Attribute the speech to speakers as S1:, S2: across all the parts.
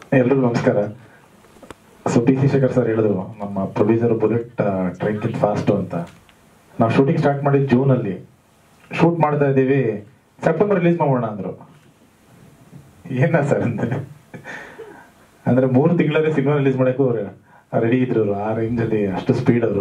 S1: ಎಲ್ರಿಗೂ ನಮಸ್ಕಾರ so P C Shekhar sir ಹೇಳಿದ್ರು ನಮ್ಮ ಪ್ರೊಡ್ಯೂಸರ್ ಬುಲೆಟ್ ಟ್ರೈನ್ಕಿಂತ ಫಾಸ್ಟು ಅಂತ ನಾವು ಶೂಟಿಂಗ್ ಸ್ಟಾರ್ಟ್ ಮಾಡಿದ್ದು ಜೂನಲ್ಲಿ ಶೂಟ್ ಮಾಡ್ತಾ ಇದ್ದೀವಿ ಸೆಪ್ಟೆಂಬರ್ ರಿಲೀಸ್ ಮಾಡೋಣ ಅಂದರು ಏನ ಸರ್ ಅಂದ್ರೆ ಅಂದ್ರೆ ಮೂರು ತಿಂಗಳಲ್ಲಿ ಸಿನಿಮಾ ರಿಲೀಸ್ ಮಾಡೋಕ್ಕೂ ಅವ್ರು ರೆಡಿ ಇದ್ರು ಅವ್ರು ಆ ರೇಂಜಲ್ಲಿ ಅಷ್ಟು ಸ್ಪೀಡ್ ಅವರು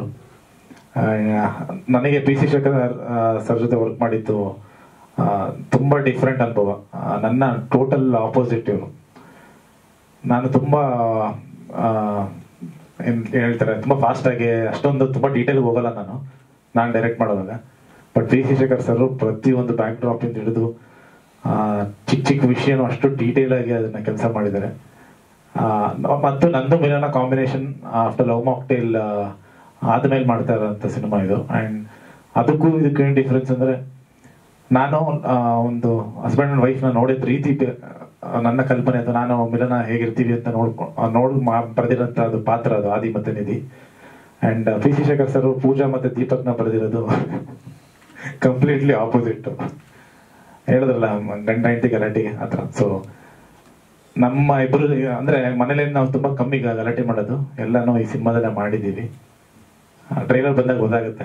S1: ನನಗೆ ಪಿ ಸಿ ಶೇಖರ್ ಸರ್ ಜೊತೆ ವರ್ಕ್ ಮಾಡಿದ್ದು ಆ, ತುಂಬಾ ಡಿಫ್ರೆಂಟ್ ಅನುಭವ ಆ, ನನ್ನ ಟೋಟಲ್ ಆಪೋಸಿಟ್ ಇವರು ನಾನು ತುಂಬಾ ಆ, ಏನ್ ಹೇಳ್ತಾರೆ ತುಂಬಾ ಫಾಸ್ಟ್ ಆಗಿ ಅಷ್ಟೊಂದು ತುಂಬಾ ಡೀಟೇಲ್ ಹೋಗಲ್ಲ ನಾನು ನಾನು ಡೈರೆಕ್ಟ್ ಮಾಡೋವಾಗ but P C Shekhar sir ಪ್ರತಿಯೊಂದು ಬ್ಯಾಕ್ ಡ್ರಾಪ್ ಇಂದ ಹಿಡಿದು ಆ, ಚಿಕ್ಕ ಚಿಕ್ಕ ವಿಷಯನೂ ಅಷ್ಟು ಡೀಟೇಲ್ ಆಗಿ ಅದನ್ನ ಕೆಲಸ ಮಾಡಿದ್ದಾರೆ ಆ, ನ- ಮತ್ತು ನಂದು ಮಿಲನ ಕಾಂಬಿನೇಷನ್ ಆಫ್ಟರ್ ಲವ್ ಮಾಕ್ಟೇಲ್ ಆದ್ಮೇಲೆ ಮಾಡ್ತಾ ಇರೋಂಥ ಸಿನಿಮಾ ಇದು ಅಂಡ್ ಅದಕ್ಕೂ ಇದಕ್ಕೆ ಏನು ಡಿಫ್ರೆನ್ಸ್ ಅಂದ್ರೆ ನಾನು ಆ, ಒಂದು ಹಸ್ಬೆಂಡ್ ಅಂಡ್ ವೈಫ್ ನ ನೋಡಿದ ರೀತಿ ಬೆ- ಆ, ನನ್ನ ಕಲ್ಪನೆ ಅದು ನಾನು ಮಿಲನ ಹೇಗಿರ್ತೀವಿ ಅಂತ ನೋಡ್ಕೊ ಆ, ನೋಡ್ ಮಾ- ಬರೆದಿರೋಂಥ ಅದು ಪಾತ್ರ ಅದು ಆದಿ ಮತ್ತೆ Nidhi and P C Shekhar sir Pooja ಮತ್ತೆ ದೀಪಕ್ನ ಬರೆದಿರೋದು ಕಂಪ್ಲೀಟ್ಲಿ ಆಪೋಸಿಟ್ ಹೇಳಿದ್ರಲ್ಲ ಮ- ಗಂಡ ಹೆಂಡತಿ ಗಲಾಟೆಗೆ ಆತರ ಸೊ ನಮ್ಮ ಇಬ್ಬರು ಅಂದ್ರೆ ಮನೇಲಿ ನಾವು ತುಂಬಾ ಕಮ್ಮಿ ಗ- ಗಲಾಟೆ ಮಾಡೋದು ಎಲ್ಲಾನು ಈ ಸಿನಿಮಾದಲ್ಲೇ ಮಾಡಿದೀವಿ ಟ್ರೈಲರ್ ಬಂದಾಗ ಗೊತ್ತಾಗುತ್ತೆ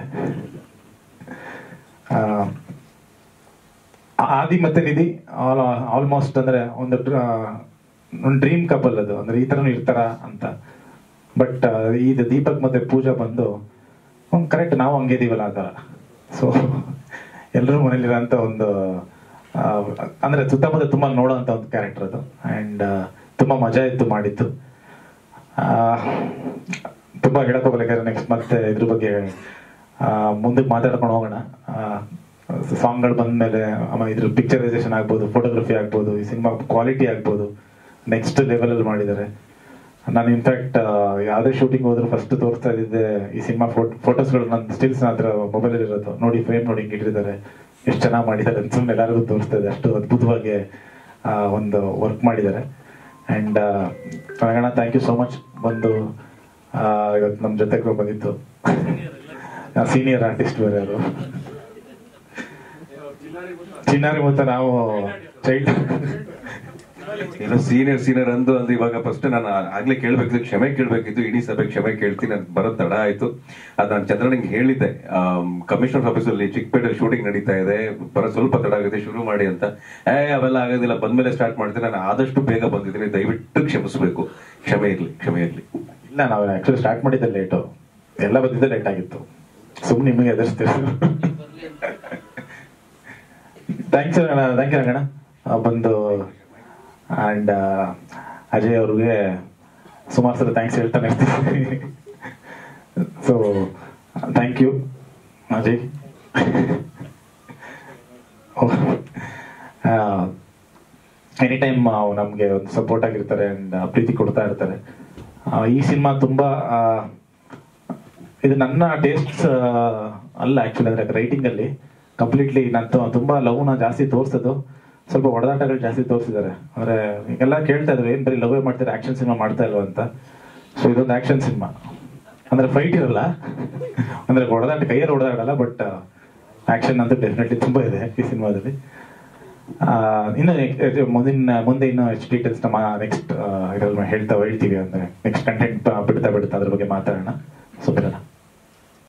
S1: ಆ, ಆದಿ ಮತ್ತೆ ನಿಧಿ ಆಲ್ಮೋಸ್ಟ್ ಅಂದ್ರೆ ಒಂದು ಒಂದು ಡ್ರೀಮ್ ಕಪಲ್ ಅದು ಅಂದ್ರೆ ಈ ತರನು ಇರ್ತಾರ ಅಂತ ಬಟ್ ಇದು ದೀಪಕ್ ಮತ್ತೆ ಪೂಜಾ ಬಂದು ಕರೆಕ್ಟ್ ನಾವು ಹಂಗೆ ಇದೀವಲ್ಲ ಆ ತರ ಸೊ ಎಲ್ಲರೂ ಮನೇಲಿರೋಂಥ ಒಂದು ಆ, ಅಂದ್ರೆ ಸುತ್ತಮುತ್ತ ತುಂಬಾ ನೋಡೋಂಥ ಒಂದು ಕ್ಯಾರೆಕ್ಟರ್ ಅದು ಅಂಡ್ ತುಂಬಾ ಮಜಾ ಇತ್ತು ಮಾಡಿದ್ದು ಆ, ತುಂಬಾ ಹೇಳಕ್ ಹೋಗ್ಬೇಕಾದ್ರೆ ನೆಕ್ಸ್ಟ್ ಮತ್ತೆ ಇದ್ರ ಬಗ್ಗೆ ಆ, ಮುಂದಕ್ಕೆ ಮಾತಾಡ್ಕೊಂಡು ಹೋಗೋಣ ಸಾಂಗ್ಗಳು ಬಂದ್ಮೇಲೆ ಆಮೇಲೆ ಇದ್ರ ಪಿಕ್ಚರೈಸೇಷನ್ ಆಗ್ಬೋದು ಫೋಟೋಗ್ರಫಿ ಆಗ್ಬೋದು ಈ ಸಿನಿಮಾ ಕ್ವಾಲಿಟಿ ಆಗ್ಬೋದು ನೆಕ್ಸ್ಟ್ ಲೆವೆಲ್ ಅಲ್ಲಿ ಮಾಡಿದ್ದಾರೆ ನಾನು ಇನ್ಫ್ಯಾಕ್ಟ್ ಯಾವುದೇ ಶೂಟಿಂಗ್ ಹೋದ್ರು ಫಸ್ಟ್ ತೋರಿಸ್ತಾ ಇದ್ದಿದ್ದೆ ಈ ಸಿನಿಮಾ ಫೋಟೋಸ್ಗಳು ನನ್ನ ಸ್ಟಿಲ್ಸ್ ಹತ್ರ ಮೊಬೈಲ್ ಇರೋದು ನೋಡಿ ಫ್ರೇಮ್ ನೋಡಿ ಹಿಂಗ್ ಇಟ್ಟಿದ್ದಾರೆ ಎಷ್ಟು ಚೆನ್ನಾಗಿ ಮಾಡಿದ್ದಾರೆ ಅಂತ ಸುಮ್ಮನೆ ಎಲ್ಲರಿಗೂ ತೋರಿಸ್ತಾ ಇದೆ ಅಷ್ಟು ಅದ್ಭುತವಾಗಿ ಆ, ಒಂದು ವರ್ಕ್ ಮಾಡಿದ್ದಾರೆ and Ranganna thank you so much ಬಂದು ಆ, ಇವತ್ತು ನಮ್ಮ ಜೊತೆಗೆ ಬಂದಿತ್ತು ಸೀನಿಯರ್ ಆರ್ಟಿಸ್ಟ್ ಬೇರೆ ಅವರು ಚಿನ್ನಾರಿ ಮತ್ತೆ ನಾವು ಚೈಲ್ಡ್
S2: ಏನೋ ಸೀನಿಯರ್ ಸೀನಿಯರ್ ಅಂದು ಅಂದು ಇವಾಗ ಫಸ್ಟ್ ನಾನು ಆಗ್ಲೇ ಕೇಳ್ಬೇಕಿತ್ತು ಕ್ಷಮೆ ಕೇಳ್ಬೇಕಿತ್ತು ಇಡೀ ಸಭೆ ಕ್ಷಮೆ ಕೇಳ್ತೀನಿ ನಾನು ಬರೋದ್ ತಡ ಆಯ್ತು ಅದ್ ನಾನು ಚಂದ್ರನಿಗೆ ಹೇಳಿದ್ದೆ ಕಮಿಷನರ್ ಆಫೀಸ್ ಅಲ್ಲಿ ಚಿಕ್ಕಪೇಟೆಯಲ್ಲಿ ಶೂಟಿಂಗ್ ನಡೀತಾ ಇದೆ ಬರೋ ಸ್ವಲ್ಪ ತಡ ಆಗಿದೆ ಶುರು ಮಾಡಿ ಅಂತ ಏ ಅವೆಲ್ಲ ಆಗೋದಿಲ್ಲ ಬಂದ್ಮೇಲೆ ಸ್ಟಾರ್ಟ್ ಮಾಡ್ತೀನಿ ನಾನು ಆದಷ್ಟು ಬೇಗ ಬಂದಿದ್ದೀನಿ ದಯವಿಟ್ಟು ಕ್ಷಮಿಸ್ಬೇಕು ಕ್ಷಮೆ ಇರ್ಲಿ ಕ್ಷಮೆ ಇರ್ಲಿ
S1: ಇಲ್ಲ ನಾವು ಆಕ್ಚುಲಿ ಸ್ಟಾರ್ಟ್ ಮಾಡಿದ್ದೆ ಲೇಟು ಎಲ್ಲ ಬಂದಿದ್ದೆ ಲೇಟ್ ಆಗಿತ್ತು ಸುಮ್ಮನೆ ನಿಮಗೆ ಎದುರಿಸ್ತೀವಿ thanks Ranganna thank you Ranganna ಆ, ಬಂದು ಆ್ಯಂಡ್ ಅಜಯ್ ಅವ್ರಿಗೆ ಸುಮಾರು ಸಲ ಥ್ಯಾಂಕ್ಸ್ ಹೇಳ್ತಾನೆ ಇರ್ತೀನಿ so thank you Ajay any time ನಮಗೆ ಒಂದು ಸಪೋರ್ಟ್ ಆಗಿರ್ತಾರೆ ಅಂಡ್ ಪ್ರೀತಿ ಕೊಡ್ತಾ ಇರ್ತಾರೆ ಆ, ಈ ಸಿನಿಮಾ ತುಂಬಾ ಆ, ಇದು ನನ್ನ ಟೇಸ್ಟ್ ಅಲ್ಲ ಆಕ್ಚುಲಿ ಅಂದ್ರೆ ರೈಟಿಂಗ್ ಅಲ್ಲಿ ಕಂಪ್ಲೀಟ್ಲಿ ನಾನು ತು- ತುಂಬಾ ಲವ್ನ ಜಾಸ್ತಿ ತೋರಿಸೋದು ಸ್ವಲ್ಪ ಹೊಡೆದಾಟಗಳು ಜಾಸ್ತಿ ತೋರಿಸಿದ್ದಾರೆ ಅಂದ್ರೆ ಈಗೆಲ್ಲ ಕೇಳ್ತಾ ಇದ್ರು ಏನ್ ಬರೀ ಲವ್ ಮಾಡ್ತಾರೆ ಆಕ್ಷನ್ ಸಿನಿಮಾ ಮಾಡ್ತಾ ಇಲ್ವಾ ಅಂತ ಸೊ ಇದೊಂದು ಆಕ್ಷನ್ ಸಿನಿಮಾ ಅಂದ್ರೆ ಫೈಟ್ ಇರಲ್ಲ ಅಂದ್ರೆ ಹೊಡೆದಾಟ ಕೈಯಲ್ಲಿ ಹೊಡೆದಾಡಲ್ಲ ಬಟ್ ಆಕ್ಷನ್ ಅಂತೂ ಡೆಫಿನೆಟ್ಲಿ ತುಂಬಾ ಇದೆ ಈ ಸಿನಿಮಾದಲ್ಲಿ ಆ, ಇನ್ನು ಎ- ಮುಂದಿನ ಮುಂದೆ ಇನ್ನು ಹೆಚ್ಚು ಡೀಟೇಲ್ಸ್ ನಮ್ಮ ನೆಕ್ಸ್ಟ್ ಇದ್ರಲ್ಲಿ ಹೇಳ್ತಾ ಹೇಳ್ತೀವಿ ಅಂದ್ರೆ ನೆಕ್ಸ್ಟ್ ಕಂಟೆಂಟ್ ಬಿಡ್ತಾ ಬಿಡ್ತಾ ಅದ್ರ ಬಗ್ಗೆ ಮಾತಾಡೋಣ ಸೊ ಬಿಡೋಣ